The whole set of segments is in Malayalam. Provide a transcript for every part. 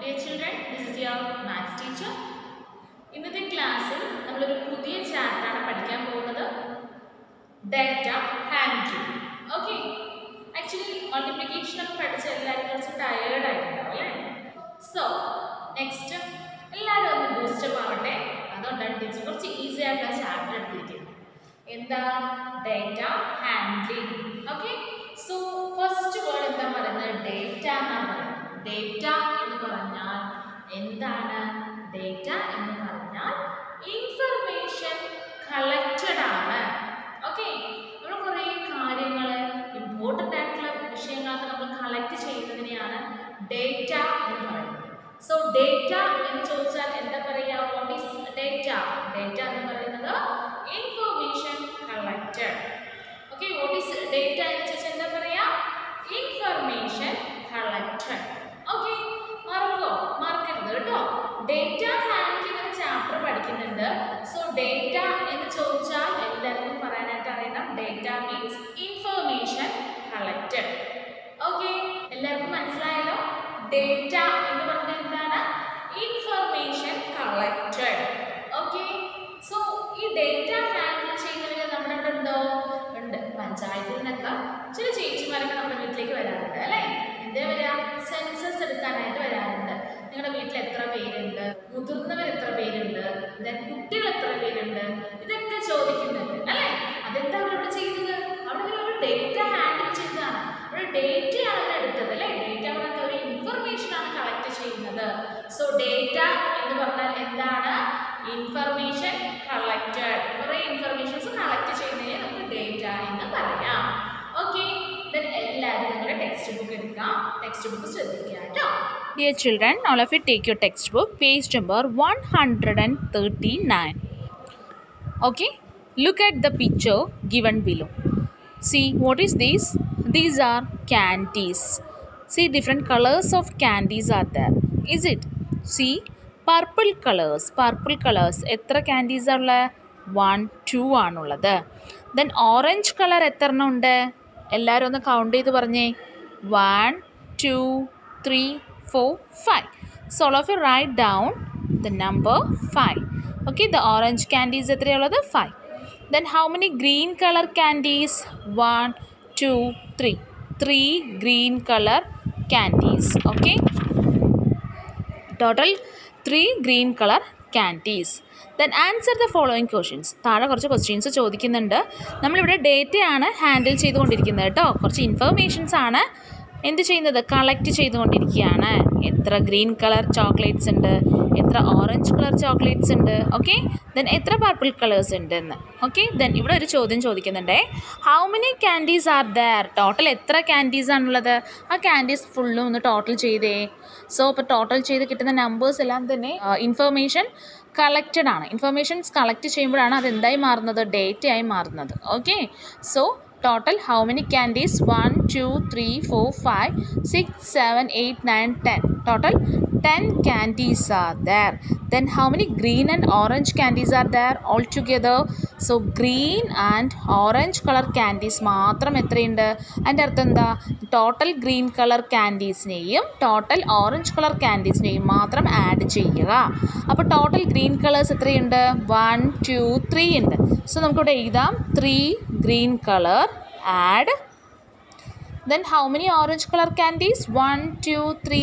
Dear children, this is your maths teacher. ഇന്നത്തെ ക്ലാസ്സിൽ നമ്മളൊരു പുതിയ ചാപ്റ്ററാണ് പഠിക്കാൻ പോകുന്നത് data handling okay actually multiplication ഒക്കെ പഠിച്ച എല്ലാവരും കുറച്ച് ടയേർഡ് ആയിട്ടുണ്ടാവും അല്ലേ സോ നെക്സ്റ്റ് എല്ലാവരും ഒന്ന് ബൂസ്റ്റപ്പ് ആവട്ടെ അതുകൊണ്ടാണ് ടീച്ചർ കുറച്ച് ഈസി ആയിട്ടുള്ള ചാപ്റ്റർ എടുത്തിരിക്കുന്നത് എന്താ data handling okay so first word എന്താ പറയുന്നത് ഡേറ്റ എന്നാണ് പറയുന്നത് ഡേറ്റ എന്ന് പറഞ്ഞാൽ എന്താണ് ഡേറ്റ എന്ന് പറഞ്ഞാൽ ഇൻഫർമേഷൻ കളക്റ്റഡ് ആണ് ഓക്കെ നമ്മൾ കുറേ കാര്യങ്ങൾ ഇമ്പോർട്ടൻ്റ് ആയിട്ടുള്ള വിഷയങ്ങളൊക്കെ നമ്മൾ കളക്ട് ചെയ്യുന്നതിനെയാണ് ഡേറ്റ എന്ന് പറയുന്നത് സോ ഡേറ്റ എന്ന് ചോദിച്ചാൽ എന്താ പറയുക വാട്ട് ഈസ് ഡേറ്റ ഡേറ്റ എന്ന് പറയുന്നത് information collected okay what is data എന്ന് ചോദിച്ചാൽ എന്താ പറയുക ഇൻഫർമേഷൻ കളക്റ്റഡ് ഓക്കെ മറക്കോ മറക്കരുത് കേട്ടോ ഡേറ്റ ഹാൻഡ്ലിംഗ് എന്ന ചാപ്റ്റർ പഠിക്കുന്നുണ്ട് സോ ഡേറ്റ എന്ന് ചോദിച്ചാൽ എല്ലാവർക്കും പറയാനായിട്ട് അറിയണം data means information collected okay എല്ലാവർക്കും മനസ്സിലായല്ലോ ഡേറ്റ എന്ന് പറഞ്ഞാൽ എന്താണ് ഇൻഫർമേഷൻ കളക്റ്റഡ് ഓക്കെ സോ ഈ ഡേറ്റ ഹാൻഡിൽ ചെയ്യുന്നവര് നമ്മുടെ ഇവിടെ ഉണ്ടോ ഉണ്ട് പഞ്ചായത്തിൽ നിന്നൊക്കെ ചില ചേച്ചിമാരൊക്കെ നമ്മുടെ വീട്ടിലേക്ക് വരാറുണ്ട് അല്ലേ എന്താ വരാ സെൻസസ് എടുക്കാനായിട്ട് വരാറുണ്ട് നിങ്ങളുടെ വീട്ടിൽ എത്ര പേരുണ്ട് മുതിർന്നവർ എത്ര പേരുണ്ട് then കുട്ടികൾ എത്ര പേരുണ്ട് ഇതൊക്കെ ചോദിക്കുന്നുണ്ട് അല്ലേ അതെന്താ അവരിവിടെ ചെയ്തത് അവിടെ ഒരു ഡേറ്റ ഹാൻഡിൽ ചെയ്തതാണ് ഒരു ഡേറ്റയാണ് അവർ എടുത്തത് അല്ലേ ഡേറ്റ പറഞ്ഞാൽ ഒരു ഇൻഫർമേഷൻ ആണ് കളക്ട് ചെയ്യുന്നത് സോ ഡേറ്റ എന്ന് പറഞ്ഞാൽ എന്താണ് ഇൻഫർമേഷൻ കളക്റ്റഡ് കുറേ ഇൻഫർമേഷൻസ് കളക്ട് ചെയ്യുന്നതിനെ നമുക്ക് ഡേറ്റ എന്ന് പറയാം ഓക്കെ ദെൻ എല്ലാവരും നിങ്ങളുടെ ടെക്സ്റ്റ് ബുക്ക് എടുക്കാം ടെക്സ്റ്റ് ബുക്ക് ശ്രദ്ധിക്കുക കേട്ടോ Dear children, all of you take your textbook, page number 139. Okay, look at the picture given below. See, what is this? These are candies. See, different colors of candies are there. Is it? See, purple colors. Purple colors. എത്ര candies ഉള്ള വൺ ടു ആണുള്ളത് ദെൻ ഓറഞ്ച് കളർ എത്ര എണ്ണം ഉണ്ട് എല്ലാവരും ഒന്ന് കൗണ്ട് ചെയ്ത് പറഞ്ഞേ one two three four five so all of you write down the number five okay the orange candies എത്രയുള്ളത് five then how many green colour candies one two three three green colour candies okay total three green colour candies then answer the following questions താഴെ കുറച്ച് ക്വസ്റ്റ്യൻസ് ചോദിക്കുന്നുണ്ട് നമ്മളിവിടെ ഡേറ്റയാണ് ഹാൻഡിൽ ചെയ്തുകൊണ്ടിരിക്കുന്നത് കേട്ടോ കുറച്ച് ഇൻഫർമേഷൻസ് ആണ് എന്ത് ചെയ്യുന്നത് കളക്ട് ചെയ്തുകൊണ്ടിരിക്കുകയാണ് എത്ര ഗ്രീൻ കളർ ചോക്ലേറ്റ്സ് ഉണ്ട് എത്ര ഓറഞ്ച് കളർ ചോക്ലേറ്റ്സ് ഉണ്ട് ഓക്കെ ദെൻ എത്ര പർപ്പിൾ കളേഴ്സ് ഉണ്ട് എന്ന് ഓക്കെ ദെൻ ഇവിടെ ഒരു ചോദ്യം ചോദിക്കുന്നുണ്ടേ how many candies are there total എത്ര ക്യാൻഡീസ് ആണുള്ളത് ആ ക്യാൻഡീസ് ഫുള്ളും ഒന്ന് ടോട്ടൽ ചെയ്തേ സോ ഇപ്പോൾ ടോട്ടൽ ചെയ്ത് കിട്ടുന്ന നമ്പേഴ്സ് എല്ലാം തന്നെ ഇൻഫർമേഷൻ കളക്റ്റഡ് ആണ് ഇൻഫർമേഷൻസ് കളക്ട് ചെയ്യുമ്പോഴാണ് അത് എന്തായി മാറുന്നത് ഡേറ്റ ആയി മാറുന്നത് okay so total how many candies 1 2 3 4 5 6 7 8 9 10 total 10 candies are there then how many green and orange candies are there all together so green and orange color candies മാത്രം എത്രയുണ്ട് അതിൻ്റെ അർത്ഥം എന്താ ടോട്ടൽ ഗ്രീൻ കളർ ക്യാൻഡീസിനെയും ടോട്ടൽ ഓറഞ്ച് കളർ ക്യാൻഡീസിനെയും മാത്രം ആഡ് ചെയ്യുക അപ്പോൾ ടോട്ടൽ ഗ്രീൻ കളേഴ്സ് എത്രയുണ്ട് വൺ ടു ത്രീ ഉണ്ട് സോ നമുക്കിവിടെ എഴുതാം three green color add then how many orange color candies 1 2 3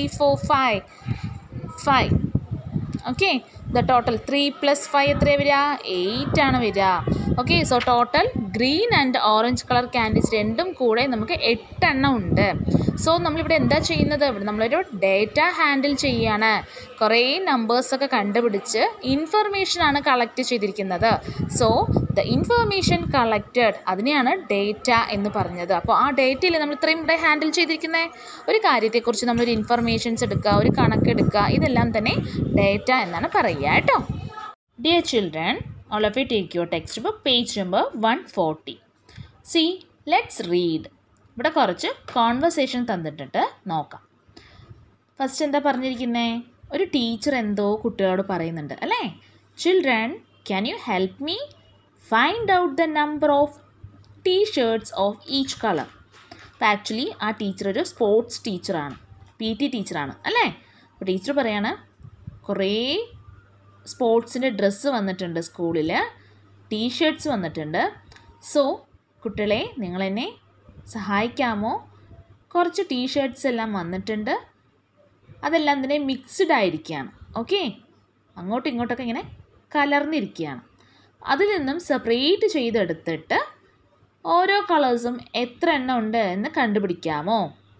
4 5 5 okay the total 3 plus 5 എത്ര വരിക 8 ആണ് വരിക okay so total green and orange colour candies രണ്ടും കൂടെ നമുക്ക് എട്ടെണ്ണം ഉണ്ട് സോ നമ്മളിവിടെ എന്താ ചെയ്യുന്നത് ഇവിടെ നമ്മളൊരു ഡേറ്റ ഹാൻഡിൽ ചെയ്യാണ് കുറേ നമ്പേഴ്സൊക്കെ കണ്ടുപിടിച്ച് ഇൻഫർമേഷനാണ് കളക്ട് ചെയ്തിരിക്കുന്നത് സോ ദ ഇൻഫർമേഷൻ കളക്റ്റഡ് അതിനെയാണ് ഡേറ്റ എന്ന് പറഞ്ഞത് അപ്പോൾ ആ ഡേറ്റയിൽ നമ്മൾ ഇത്രയും ഇവിടെ ഹാൻഡിൽ ചെയ്തിരിക്കുന്നത് ഒരു കാര്യത്തെക്കുറിച്ച് നമ്മളൊരു ഇൻഫർമേഷൻസ് എടുക്കുക ഒരു കണക്കെടുക്കുക ഇതെല്ലാം തന്നെ ഡേറ്റ എന്നാണ് പറയുക കേട്ടോ dear children all of you take your textbook page number 140 see let's read ഇവിടെ കുറച്ച് കോൺവെർസേഷൻ തന്നിട്ടുണ്ട് നോക്കാം ഫസ്റ്റ് എന്താ പറഞ്ഞിരിക്കുന്നേ ഒരു ടീച്ചർ എന്തോ കുട്ടികളോട് പറയുന്നുണ്ട് അല്ലേ children can you help me find out the number of T shirts of each colour അപ്പോൾ ആക്ച്വലി ആ ടീച്ചർ ഒരു സ്പോർട്സ് ടീച്ചറാണ് പി ടി ടീച്ചറാണ് അല്ലേ അപ്പോൾ ടീച്ചർ പറയാണ് കുറേ സ്പോർട്സിൻ്റെ ഡ്രസ്സ് വന്നിട്ടുണ്ട് സ്കൂളിൽ ടീഷർട്ട്സ് വന്നിട്ടുണ്ട് സോ കുട്ടികളെ നിങ്ങളെന്നെ സഹായിക്കാമോ കുറച്ച് ടീഷർട്ട്സ് എല്ലാം വന്നിട്ടുണ്ട് അതെല്ലാം തന്നെ മിക്സ്ഡ് ആയിരിക്കുകയാണ് ഓക്കെ അങ്ങോട്ടും ഇങ്ങോട്ടൊക്കെ ഇങ്ങനെ കലർന്നിരിക്കുകയാണ് അതിൽ നിന്നും സെപ്പറേറ്റ് ചെയ്തെടുത്തിട്ട് ഓരോ കളേഴ്സും എത്ര എണ്ണം ഉണ്ട് എന്ന് കണ്ടുപിടിക്കാമോ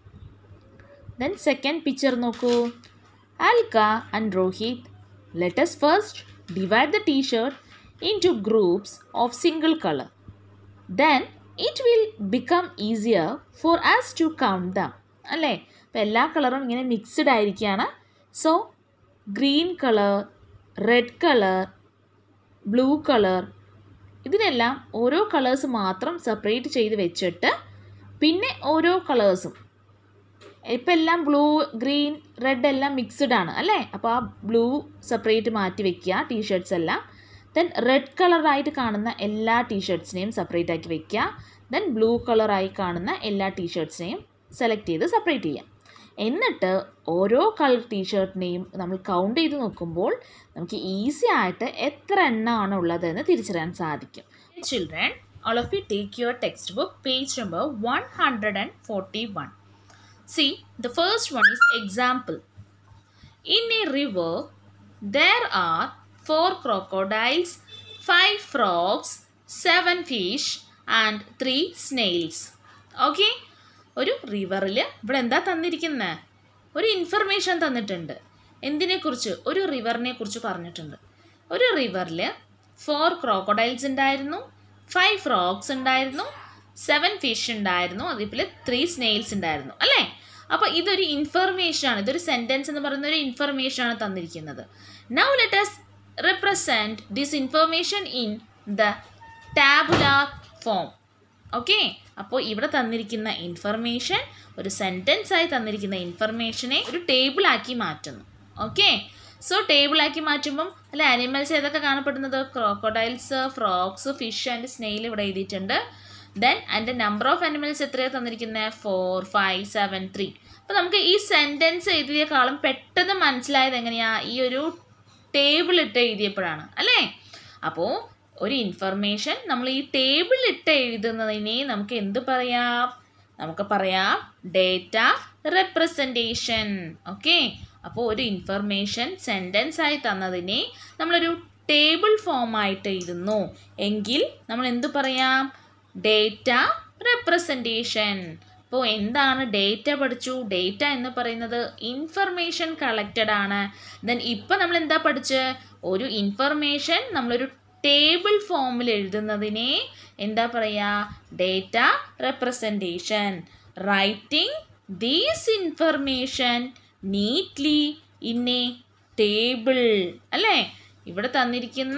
ദെൻ സെക്കൻഡ് പിക്ചർ നോക്കൂ Alka and Rohit let's first divide the T shirt in two groups of single colour then it will become easier for us to count them അല്ലേ അപ്പോൾ എല്ലാ കളറും ഇങ്ങനെ മിക്സ്ഡ് ആയിരിക്കുകയാണ് so green colour red colour blue colour ഇതിനെല്ലാം ഓരോ കളേഴ്സ് മാത്രം സെപ്പറേറ്റ് ചെയ്ത് വെച്ചിട്ട് പിന്നെ ഓരോ കളേഴ്സും ഇപ്പം എല്ലാം ബ്ലൂ ഗ്രീൻ റെഡ് എല്ലാം മിക്സ്ഡ് ആണ് അല്ലേ അപ്പോൾ ആ ബ്ലൂ സെപ്പറേറ്റ് മാറ്റി വെക്കുക ടീഷർട്ട്സ് എല്ലാം ദെൻ റെഡ് കളറായിട്ട് കാണുന്ന എല്ലാ ടീഷർട്ട്സിനെയും സെപ്പറേറ്റ് ആക്കി വെക്കുക ദെൻ ബ്ലൂ കളറായി കാണുന്ന എല്ലാ ടീഷർട്ട്സിനെയും സെലക്ട് ചെയ്ത് സെപ്പറേറ്റ് ചെയ്യാം എന്നിട്ട് ഓരോ കളർ ടീഷർട്ടിനെയും നമ്മൾ കൗണ്ട് ചെയ്ത് നോക്കുമ്പോൾ നമുക്ക് ഈസി ആയിട്ട് എത്ര എണ്ണമാണ് ഉള്ളതെന്ന് തിരിച്ചറിയാൻ സാധിക്കും children all of you take your text book page number one hundred and forty one See, the first one is example. In a river, there are four crocodiles, five frogs, seven fish, and three snails. Okay ഒരു റിവറിൽ ഇവിടെ എന്താ തന്നിരിക്കുന്നത് ഒരു ഇൻഫർമേഷൻ തന്നിട്ടുണ്ട് എന്തിനെക്കുറിച്ച് ഒരു റിവറിനെ കുറിച്ച് പറഞ്ഞിട്ടുണ്ട് ഒരു റിവറിൽ ഫോർ ക്രോക്കോഡൈൽസ് ഉണ്ടായിരുന്നു ഫൈവ് ഫ്രോഗ്സ് ഉണ്ടായിരുന്നു സെവൻ ഫിഷ് ഉണ്ടായിരുന്നു അതേപോലെ ത്രീ സ്നെയിൽസ് ഉണ്ടായിരുന്നു അല്ലേ അപ്പോൾ ഇതൊരു ഇൻഫർമേഷൻ ആണ് ഇതൊരു സെൻറ്റൻസ് എന്ന് പറയുന്ന ഒരു ഇൻഫർമേഷൻ ആണ് തന്നിരിക്കുന്നത് now let us represent this information in the tabular form okay അപ്പോൾ ഇവിടെ തന്നിരിക്കുന്ന ഇൻഫർമേഷൻ ഒരു സെൻറ്റൻസ് ആയി തന്നിരിക്കുന്ന ഇൻഫർമേഷനെ ഒരു ടേബിളാക്കി മാറ്റുന്നു ഓക്കെ സോ ടേബിളാക്കി മാറ്റുമ്പം അല്ല ആനിമൽസ് ഏതൊക്കെ കാണപ്പെടുന്നത് crocodiles frogs fish and snail ഇവിടെ എഴുതിയിട്ടുണ്ട് ദെൻ അതിൻ്റെ നമ്പർ ഓഫ് അനിമൽസ് എത്രയാണ് തന്നിരിക്കുന്നത് ഫോർ ഫൈവ് സെവൻ ത്രീ അപ്പോൾ നമുക്ക് ഈ സെൻറ്റൻസ് എഴുതിയേക്കാളും പെട്ടെന്ന് മനസ്സിലായത് എങ്ങനെയാണ് ഈ ഒരു ടേബിൾ ഇട്ട് എഴുതിയപ്പോഴാണ് അല്ലേ അപ്പോൾ ഒരു ഇൻഫർമേഷൻ നമ്മൾ ഈ ടേബിൾ ഇട്ട് എഴുതുന്നതിനെ നമുക്ക് എന്ത് പറയാം നമുക്ക് പറയാം ഡേറ്റ റെപ്രസെൻറ്റേഷൻ ഓക്കെ അപ്പോൾ ഒരു ഇൻഫർമേഷൻ സെൻറ്റൻസ് ആയി തന്നതിനെ നമ്മളൊരു ടേബിൾ ഫോമായിട്ട് എഴുതുന്നു എങ്കിൽ നമ്മൾ എന്ത് പറയാം ഡേറ്റ റെപ്രസെൻറ്റേഷൻ അപ്പോൾ എന്താണ് ഡേറ്റ പഠിച്ചു ഡേറ്റ എന്ന് പറയുന്നത് ഇൻഫർമേഷൻ കളക്റ്റഡ് ആണ് ദെൻ ഇപ്പം നമ്മൾ എന്താ പഠിച്ച് ഒരു ഇൻഫർമേഷൻ നമ്മളൊരു ടേബിൾ ഫോമിൽ എഴുതുന്നതിനെ എന്താ പറയുക data representation writing these information neatly in a table അല്ലേ ഇവിടെ തന്നിരിക്കുന്ന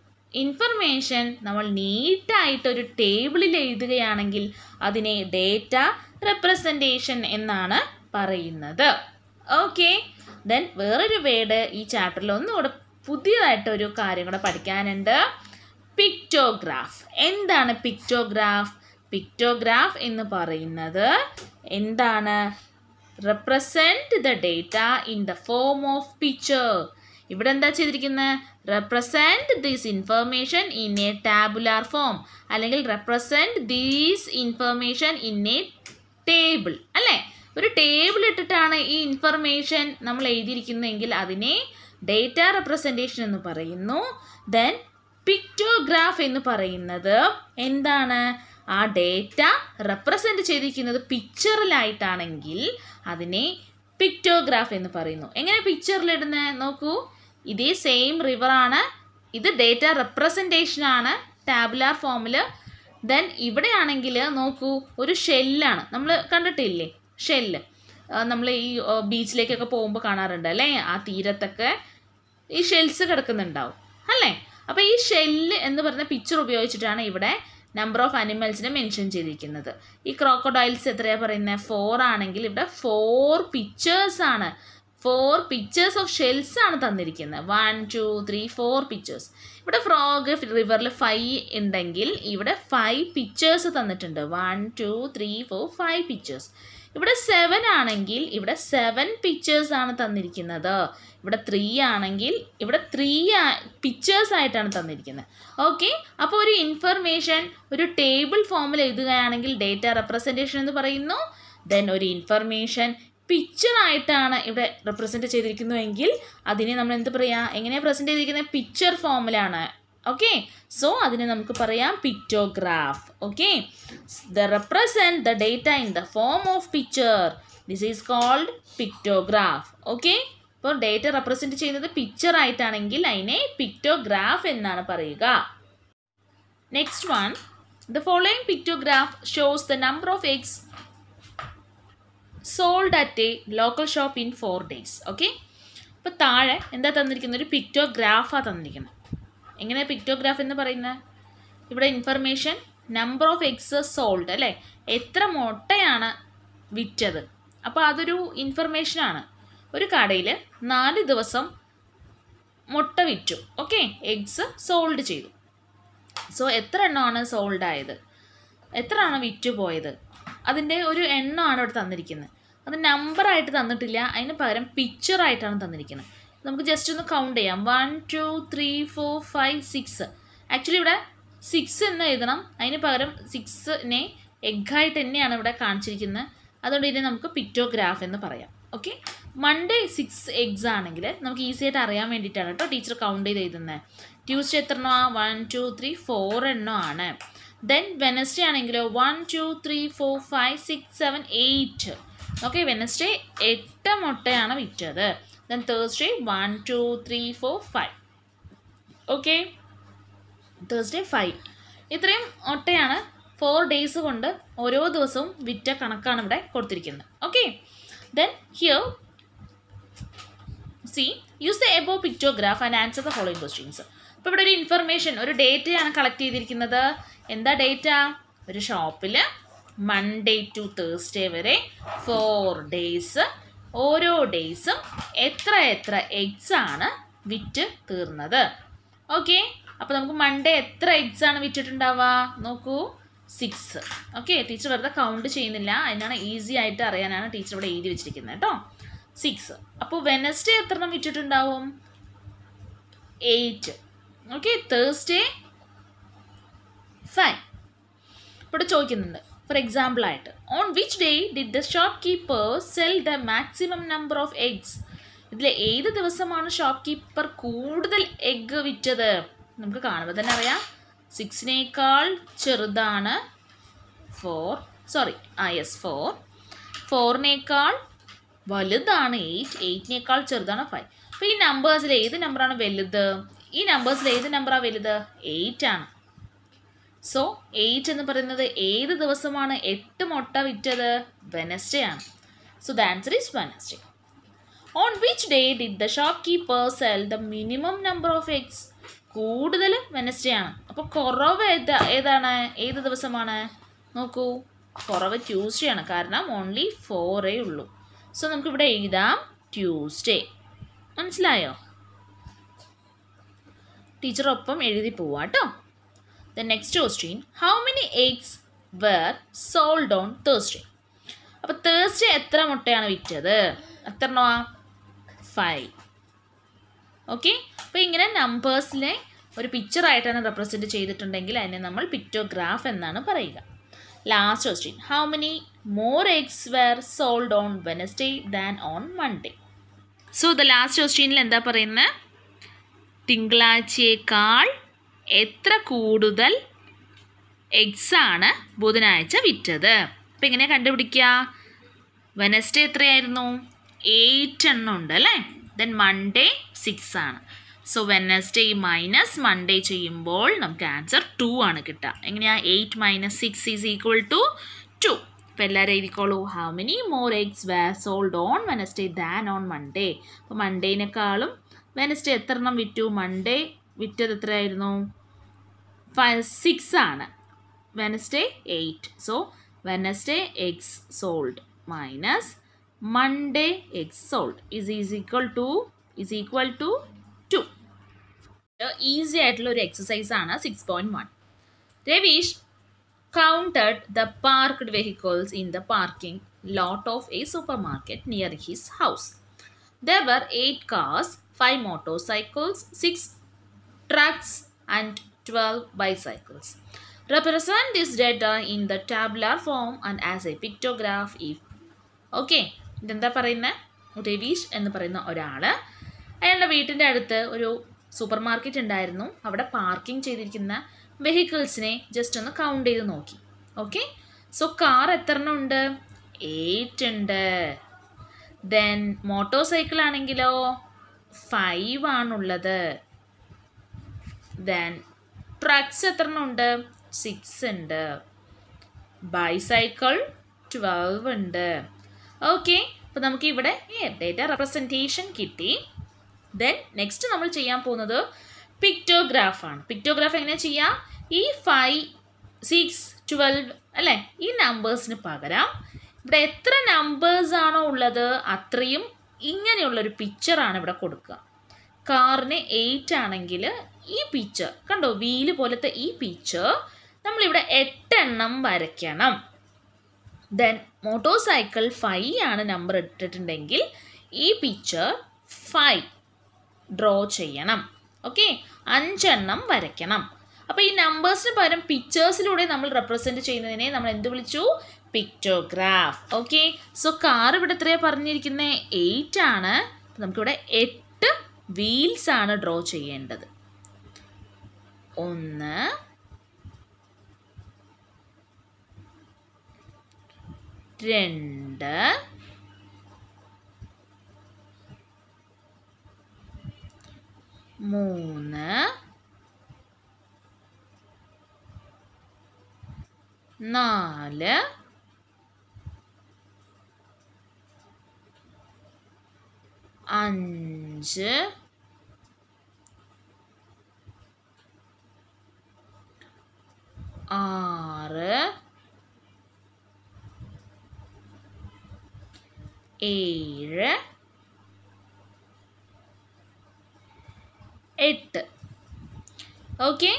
ഇൻഫർമേഷൻ നമ്മൾ നീറ്റായിട്ട് ഒരു ടേബിളിൽ എഴുതുകയാണെങ്കിൽ അതിനെ ഡേറ്റ റെപ്രസെൻറ്റേഷൻ എന്നാണ് പറയുന്നത് ഓക്കെ ദെൻ വേറൊരു വേർഡ് ഈ ചാപ്റ്ററിൽ ഒന്നുകൂടെ പുതിയതായിട്ടൊരു കാര്യം കൂടെ പഠിക്കാനുണ്ട് പിക്റ്റോഗ്രാഫ് എന്താണ് പിക്റ്റോഗ്രാഫ് പിക്റ്റോഗ്രാഫ് എന്ന് പറയുന്നത് എന്താണ് represent the data in the form of picture ഇവിടെ എന്താ ചെയ്തിരിക്കുന്നത് represent this information in a tabular form അല്ലെങ്കിൽ represent these information in a table അല്ലേ ഒരു ടേബിൾ ഇട്ടിട്ടാണ് ഈ ഇൻഫർമേഷൻ നമ്മൾ എഴുതിയിരിക്കുന്നതെങ്കിൽ അതിനെ ഡേറ്റ റെപ്രസെൻറ്റേഷൻ എന്ന് പറയുന്നു ദെൻ പിക്റ്റോഗ്രാഫ് എന്ന് പറയുന്നത് എന്താണ് ആ ഡേറ്റ റെപ്രസെൻറ്റ് ചെയ്തിരിക്കുന്നത് പിക്ചറിലായിട്ടാണെങ്കിൽ അതിനെ പിക്റ്റോഗ്രാഫ് എന്ന് പറയുന്നു എങ്ങനെ പിക്ചറിലിടുന്നത് നോക്കൂ ഇതേ സെയിം റിവറാണ് ഇത് ഡേറ്റ റെപ്രസെൻറ്റേഷൻ ആണ് ടാബുലാർ ഫോമിൽ ദെൻ ഇവിടെയാണെങ്കിൽ നോക്കൂ ഒരു ഷെല്ലാണ് നമ്മൾ കണ്ടിട്ടില്ലേ ഷെല്ല് നമ്മൾ ഈ ബീച്ചിലേക്കൊക്കെ പോകുമ്പോൾ കാണാറുണ്ട് അല്ലേ ആ തീരത്തൊക്കെ ഈ ഷെൽസ് കിടക്കുന്നുണ്ടാവും അല്ലേ അപ്പോൾ ഈ ഷെല്ല് എന്ന് പറയുന്ന പിക്ചർ ഉപയോഗിച്ചിട്ടാണ് ഇവിടെ നമ്പർ ഓഫ് അനിമൽസിനെ മെൻഷൻ ചെയ്തിരിക്കുന്നത് ഈ ക്രോക്കോഡൈൽസ് എത്രയാണ് പറയുന്നത് ഫോർ ആണെങ്കിൽ ഇവിടെ ഫോർ പിക്ചേഴ്സ് ആണ് ഫോർ പിക്ചേഴ്സ് ഓഫ് ഷെൽസ് ആണ് തന്നിരിക്കുന്നത് one two three four pictures ഇവിടെ ഫ്രോഗ് റിവറിൽ ഫൈവ് ഉണ്ടെങ്കിൽ ഇവിടെ ഫൈവ് പിക്ചേഴ്സ് തന്നിട്ടുണ്ട് one two three four five pictures ഇവിടെ സെവൻ ആണെങ്കിൽ ഇവിടെ സെവൻ പിക്ചേഴ്സ് ആണ് തന്നിരിക്കുന്നത് ഇവിടെ ത്രീ ആണെങ്കിൽ ഇവിടെ ത്രീ പിക്ചേഴ്സ് ആയിട്ടാണ് തന്നിരിക്കുന്നത് ഓക്കെ അപ്പോൾ ഒരു ഇൻഫർമേഷൻ ഒരു ടേബിൾ ഫോമിൽ എഴുതുകയാണെങ്കിൽ ഡേറ്റ റെപ്രസെൻറ്റേഷൻ എന്ന് പറയുന്നു ദെൻ ഒരു ഇൻഫർമേഷൻ പിക്ചർ ആയിട്ടാണ് ഇവിടെ റെപ്രസെൻറ്റ് ചെയ്തിരിക്കുന്നുവെങ്കിൽ അതിനെ നമ്മൾ എന്ത് പറയാം എങ്ങനെയാണ് പ്രസൻറ്റ് ചെയ്തിരിക്കുന്നത് പിക്ചർ ഫോമിലാണ് ഓക്കെ സോ അതിനെ നമുക്ക് പറയാം pictograph okay the represent the data in the form of picture this is called pictograph okay ഇപ്പോൾ ഡേറ്റ റെപ്രസെൻറ്റ് ചെയ്യുന്നത് പിക്ചർ ആയിട്ടാണെങ്കിൽ അതിനെ പിക്റ്റോഗ്രാഫ് എന്നാണ് പറയുക next one the following pictograph shows the number of eggs sold at a local shop in four days okay അപ്പോൾ താഴെ എന്താ തന്നിരിക്കുന്നത് ഒരു പിക്റ്റോഗ്രാഫാണ് തന്നിരിക്കുന്നത് എങ്ങനെയാണ് പിക്റ്റോഗ്രാഫ് എന്ന് പറയുന്നത് ഇവിടെ information number of eggs sold അല്ലേ എത്ര മുട്ടയാണ് വിറ്റത് അപ്പോൾ അതൊരു ഇൻഫർമേഷനാണ് ഒരു കടയിൽ നാല് ദിവസം മുട്ട വിറ്റു ഓക്കെ എഗ്സ് സോൾഡ് ചെയ്തു സോ എത്ര എണ്ണമാണ് സോൾഡ് ആയത് എത്രയാണ് വിറ്റ് പോയത് അതിൻ്റെ ഒരു എണ്ണമാണ് ഇവിടെ തന്നിരിക്കുന്നത് അത് നമ്പറായിട്ട് തന്നിട്ടില്ല അതിന് പകരം പിക്ചറായിട്ടാണ് തന്നിരിക്കുന്നത് നമുക്ക് ജസ്റ്റ് ഒന്ന് കൗണ്ട് ചെയ്യാം one two three four five six actually ഇവിടെ സിക്സ് എന്ന് എഴുതണം അതിന് പകരം സിക്സിനെ എഗ്ഗായിട്ട് തന്നെയാണ് ഇവിടെ കാണിച്ചിരിക്കുന്നത് അതുകൊണ്ട് ഇതിനെ നമുക്ക് പിക്റ്റോഗ്രാഫ് എന്ന് പറയാം ഓക്കെ മൺഡേ സിക്സ് എഗ്സ് ആണെങ്കിൽ നമുക്ക് ഈസി ആയിട്ട് അറിയാൻ വേണ്ടിയിട്ടാണ് കേട്ടോ ടീച്ചർ കൗണ്ട് ചെയ്ത് എഴുതുന്നത് ട്യൂസ്ഡേ എത്ര എണ്ണോ വൺ ടു ത്രീ ഫോർ എണ്ണോ ആണ് ദെൻ വെനസ്ഡേ ആണെങ്കിലോ one two three four five six seven eight okay Wednesday എട്ട് മുട്ടയാണ് വിറ്റത് then Thursday one two three four five okay Thursday five ഇത്രയും മുട്ടയാണ് ഫോർ ഡേയ്സ് കൊണ്ട് ഓരോ ദിവസവും വിറ്റ കണക്കാണ് ഇവിടെ കൊടുത്തിരിക്കുന്നത് okay then here see use the above pictograph and answer the following questions അപ്പോൾ ഇവിടെ ഒരു ഇൻഫർമേഷൻ ഒരു ഡേറ്റയാണ് കളക്ട് ചെയ്തിരിക്കുന്നത് എന്താ ഡേറ്റ ഒരു ഷോപ്പിൽ മൺഡേ ടു തേഴ്സ്ഡേ വരെ ഫോർ ഡേയ്സ് ഓരോ ഡേയ്സും എത്ര എത്ര എഗ്സ് ആണ് വിറ്റ് തീർന്നത് ഓക്കെ അപ്പോൾ നമുക്ക് മൺഡേ എത്ര എഗ്സ് ആണ് വിറ്റിട്ടുണ്ടാവുക നോക്കൂ സിക്സ് ഓക്കെ ടീച്ചർ വെറുതെ കൗണ്ട് ചെയ്യുന്നില്ല അതിനാണ് ഈസി ആയിട്ട് അറിയാനാണ് ടീച്ചർ ഇവിടെ എഴുതി വെച്ചിരിക്കുന്നത് കേട്ടോ സിക്സ് അപ്പോൾ വെനസ്ഡേ എത്ര എണ്ണം വിറ്റിട്ടുണ്ടാവും എയ്റ്റ് ഓക്കെ തേഴ്സ്ഡേ ഫൈവ് ഇവിടെ ചോദിക്കുന്നുണ്ട് ഫോർ എക്സാമ്പിൾ ആയിട്ട് on which day did the shopkeeper sell the maximum number of eggs ഇതിൽ ഏത് ദിവസമാണ് ഷോപ്പ് കീപ്പർ കൂടുതൽ എഗ്ഗ് വിറ്റത് നമുക്ക് കാണുമ്പോൾ തന്നെ അറിയാം സിക്സിനേക്കാൾ ചെറുതാണ് four sorry ah yes four ഫോറിനേക്കാൾ വലുതാണ് എയ്റ്റ് എയ്റ്റിനേക്കാൾ ചെറുതാണ് ഫൈവ് അപ്പോൾ ഈ നമ്പേഴ്സിൽ ഏത് നമ്പറാണ് വലുത് ഈ നമ്പേഴ്സിൽ ഏത് നമ്പറാണ് വലുത് എയ്റ്റ് ആണ് സോ എയ്റ്റ് എന്ന് പറയുന്നത് ഏത് ദിവസമാണ് എട്ട് മുട്ട വിറ്റത് വെനസ്ഡേ ആണ് so the answer is Wednesday on which day did the shopkeeper sell the minimum number of eggs കൂടുതൽ വെനസ്ഡേ ആണ് അപ്പോൾ കുറവ് ഏതാ ഏതാണ് ഏത് ദിവസമാണ് നോക്കൂ കുറവ് ട്യൂസ്ഡേ ആണ് കാരണം ഓൺലി ഫോറേ ഉള്ളൂ സോ നമുക്കിവിടെ എഴുതാം ട്യൂസ്ഡേ മനസ്സിലായോ ടീച്ചറൊപ്പം എഴുതി പോവാം കേട്ടോ the next question how many eggs were sold on Thursday അപ്പോൾ തേഴ്സ്ഡേ എത്ര മുട്ടയാണ് വിറ്റത് എത്ര എണ്ണമാ ഫൈവ് ഓക്കെ അപ്പോൾ ഇങ്ങനെ നമ്പേഴ്സിലെ ഒരു പിക്ചർ ആയിട്ടാണ് റെപ്രസെൻറ്റ് ചെയ്തിട്ടുണ്ടെങ്കിൽ അതിനെ നമ്മൾ പിക്റ്റോഗ്രാഫ് എന്നാണ് പറയുക last question how many more eggs were sold on Wednesday than on Monday so the last ക്വസ്റ്റ്യനിൽ എന്താ പറയുന്നത് തിങ്കളാഴ്ചയേക്കാൾ എത്ര കൂടുതൽ എഗ്സ് ആണ് ബുധനാഴ്ച വിറ്റത് അപ്പം എങ്ങനെ കണ്ടുപിടിക്കുക വെനസ്ഡേ എത്രയായിരുന്നു എയ്റ്റ് എണ്ണം ഉണ്ട് അല്ലേ ദെൻ മൺഡേ സിക്സ് ആണ് സോ വെനസ്ഡേ മൈനസ് മൺഡേ ചെയ്യുമ്പോൾ നമുക്ക് ആൻസർ ടു ആണ് കിട്ടുക എങ്ങനെയാ eight minus six is equal to two അപ്പോൾ എല്ലാവരും എഴുതിക്കോളൂ how many more eggs were sold on Wednesday than on Monday അപ്പോൾ മൺഡേനേക്കാളും വെനസ്ഡേ എത്ര എണ്ണം വിറ്റു മൺഡേ വിറ്റത് എത്രയായിരുന്നു ഫൈവ് സിക്സ് ആണ് Wednesday eight so Wednesday eggs sold minus Monday eggs sold is is equal to is equal to to easy ആയിട്ടുള്ള ഒരു എക്സസൈസ് ആണ് six point one Ravish counted the parked vehicles in the parking lot of a supermarket near his house. There were eight cars, five motorcycles, six trucks, and 12 bicycles. Represent this data in the tabular form and as a pictograph if. Okay ഇതെന്താ പറയുന്നത് രവീഷ് എന്ന് പറയുന്ന ഒരാൾ അയാളുടെ വീട്ടിൻ്റെ അടുത്ത് ഒരു സൂപ്പർ മാർക്കറ്റ് ഉണ്ടായിരുന്നു അവിടെ പാർക്കിംഗ് ചെയ്തിരിക്കുന്ന വെഹിക്കിൾസിനെ ജസ്റ്റ് ഒന്ന് കൗണ്ട് ചെയ്ത് നോക്കി ഓക്കെ സോ കാർ എത്ര എണ്ണം ഉണ്ട് എയ്റ്റ് ഉണ്ട് ദെൻ മോട്ടോർ സൈക്കിൾ ആണെങ്കിലോ ഫൈവ് ആണുള്ളത് ദെൻ ട്രക്സ് എത്ര എണ്ണം ഉണ്ട് സിക്സ് ഉണ്ട് ബൈസൈക്കിൾ ട്വൽവ് ഉണ്ട് ഓക്കെ അപ്പോൾ നമുക്ക് ഇവിടെ ഡേറ്റ റെപ്രസെൻറ്റേഷൻ കിട്ടി ദെൻ നെക്സ്റ്റ് നമ്മൾ ചെയ്യാൻ പോകുന്നത് പിക്ടോഗ്രാഫ് ആണ് പിക്ടോഗ്രാഫ് എങ്ങനെ ചെയ്യാം ഈ ഫൈവ് സിക്സ് ട്വൽവ് അല്ലേ ഈ നമ്പേഴ്സിന് പകരം ഇവിടെ എത്ര നമ്പേഴ്സ് ആണോ ഉള്ളത് അത്രയും ഇങ്ങനെയുള്ളൊരു പിക്ചറാണ് ഇവിടെ കൊടുക്കുക കാറിന് എയ്റ്റ് ആണെങ്കിൽ ഈ പിക്ചർ കണ്ടോ വീല് പോലത്തെ ഈ പിക്ചർ നമ്മളിവിടെ എട്ടെണ്ണം വരയ്ക്കണം ദെൻ മോട്ടോർ സൈക്കിൾ ഫൈവ് ആണ് നമ്പർ ഇട്ടിട്ടുണ്ടെങ്കിൽ ഈ പിക്ചർ ഫൈവ് ഡ്രോ ചെയ്യണം ഓക്കെ അഞ്ചെണ്ണം വരയ്ക്കണം അപ്പോൾ ഈ നമ്പേഴ്സിന് പകരം പിക്ചേഴ്സിലൂടെ നമ്മൾ റെപ്രസെൻറ്റ് ചെയ്യുന്നതിനെ നമ്മൾ എന്ത് വിളിച്ചു പിക്ടോഗ്രാഫ് ഓക്കെ സോ കാർ ഇവിടെ എത്രയാണ് പറഞ്ഞിരിക്കുന്നത് എയ്റ്റ് ആണ് നമുക്കിവിടെ എട്ട് വീൽസ് ആണ് ഡ്രോ ചെയ്യേണ്ടത് ഒന്ന് രണ്ട് മൂന്ന് നാല് അഞ്ച് ആറ് ഏഴ് എട്ട് ഓക്കെ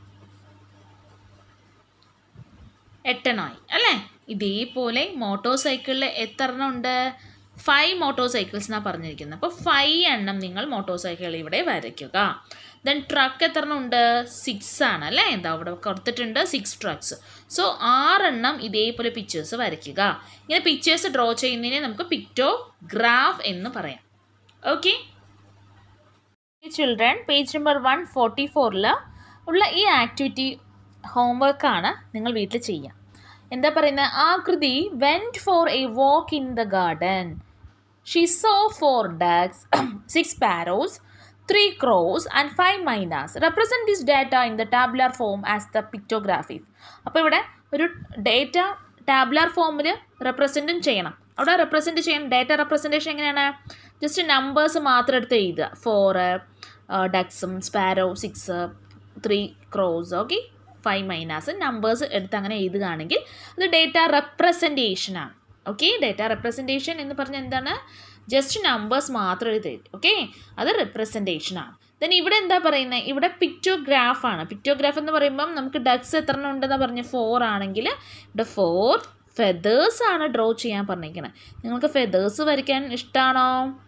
എട്ടെണ്ണമായി അല്ലേ ഇതേപോലെ മോട്ടോർ സൈക്കിളിൽ എത്ര എണ്ണം ഉണ്ട് ഫൈവ് മോട്ടോർ സൈക്കിൾസ് എന്നാണ് പറഞ്ഞിരിക്കുന്നത് അപ്പോൾ ഫൈവ് എണ്ണം നിങ്ങൾ മോട്ടോർ സൈക്കിൾ ഇവിടെ വരയ്ക്കുക ദെൻ ട്രക്ക് എത്ര എണ്ണം ഉണ്ട് സിക്സ് ആണ് അല്ലേ എന്താ അവിടെ കൊടുത്തിട്ടുണ്ട് സിക്സ് ട്രക്സ് സോ ആറെണ്ണം ഇതേപോലെ പിക്ചേഴ്സ് വരയ്ക്കുക ഇങ്ങനെ പിക്ചേഴ്സ് ഡ്രോ ചെയ്യുന്നതിനെ നമുക്ക് പിക്ടോഗ്രാഫ് എന്ന് പറയാം okay children page number one forty ഫോറിൽ ഉള്ള ഈ ആക്ടിവിറ്റി ഹോംവർക്കാണ് നിങ്ങൾ വീട്ടിൽ ചെയ്യുക എന്താ പറയുന്നത് Akriti went for a walk in the garden she saw four ducks six sparrows three crows and five mynas represent this data in the tabular form as the pictograph അപ്പോൾ ഇവിടെ ഒരു ഡേറ്റ ടാബ്ലർ ഫോമിൽ റെപ്രസെൻറ്റും ചെയ്യണം അവിടെ റെപ്രസെൻറ്റ് ചെയ്യണം ഡേറ്റ റെപ്രസെൻറ്റേഷൻ എങ്ങനെയാണ് ജസ്റ്റ് നമ്പേഴ്സ് മാത്രം എടുത്ത് എഴുതുക ഫോറ് ഡക്സും sparrow six three crows okay five mynas numbers എടുത്ത് അങ്ങനെ എഴുതുകയാണെങ്കിൽ അത് ഡേറ്റ റെപ്രസെൻറ്റേഷൻ ആണ് ഓക്കെ ഡേറ്റ റെപ്രസെൻറ്റേഷൻ എന്ന് പറഞ്ഞാൽ എന്താണ് ജസ്റ്റ് നമ്പേഴ്സ് മാത്രം എഴുതി ഓക്കെ അത് റെപ്രസെൻറ്റേഷൻ ആണ് ദെൻ ഇവിടെ എന്താ പറയുന്നത് ഇവിടെ പിക്ടോഗ്രാഫ് ആണ് പിക്ടോഗ്രാഫ് എന്ന് പറയുമ്പം നമുക്ക് ഡക്സ് എത്ര എണ്ണം ഉണ്ടെന്ന് പറഞ്ഞ് ഫോർ ആണെങ്കിൽ ഇവിടെ ഫോർ ഫെതേഴ്സ് ആണ് ഡ്രോ ചെയ്യാൻ പറഞ്ഞിരിക്കുന്നത് നിങ്ങൾക്ക് ഫെതേഴ്സ് വരയ്ക്കാൻ ഇഷ്ടമാണോ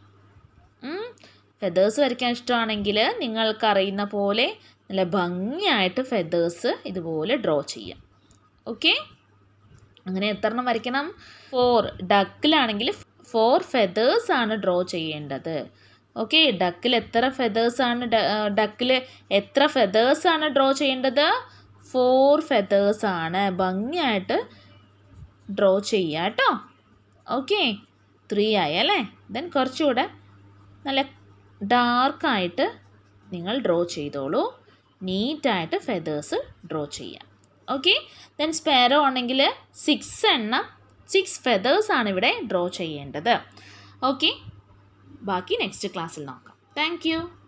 ഫെതേഴ്സ് വരയ്ക്കാൻ ഇഷ്ടമാണെങ്കിൽ നിങ്ങൾക്കറിയുന്ന പോലെ നല്ല ഭംഗിയായിട്ട് ഫെതേഴ്സ് ഇതുപോലെ ഡ്രോ ചെയ്യാം ഓക്കെ അങ്ങനെ എത്ര എണ്ണം വരയ്ക്കണം ഫോർ ഡക്കിലാണെങ്കിൽ ഫോർ ഫെതേഴ്സ് ആണ് ഡ്രോ ചെയ്യേണ്ടത് ഓക്കെ ഡക്കിൽ എത്ര ഫെതേഴ്സ് ആണ് ഡക്കിൽ എത്ര ഫെതേഴ്സ് ആണ് ഡ്രോ ചെയ്യേണ്ടത് ഫോർ ഫെതേഴ്സ് ആണ് ഭംഗിയായിട്ട് ഡ്രോ ചെയ്യുക കേട്ടോ ഓക്കെ ത്രീ ആയി അല്ലേ ദെൻ കുറച്ചുകൂടെ നല്ല ഡാർക്കായിട്ട് നിങ്ങൾ ഡ്രോ ചെയ്തോളൂ നീറ്റായിട്ട് ഫെതേഴ്സ് ഡ്രോ ചെയ്യാം ഓക്കെ ദെൻ സ്പെയറോ ആണെങ്കിൽ സിക്സ് എണ്ണം സിക്സ് ഫെതേഴ്സ് ആണ് ഇവിടെ ഡ്രോ ചെയ്യേണ്ടത് ഓക്കെ ബാക്കി നെക്സ്റ്റ് ക്ലാസ്സിൽ നോക്കാം താങ്ക്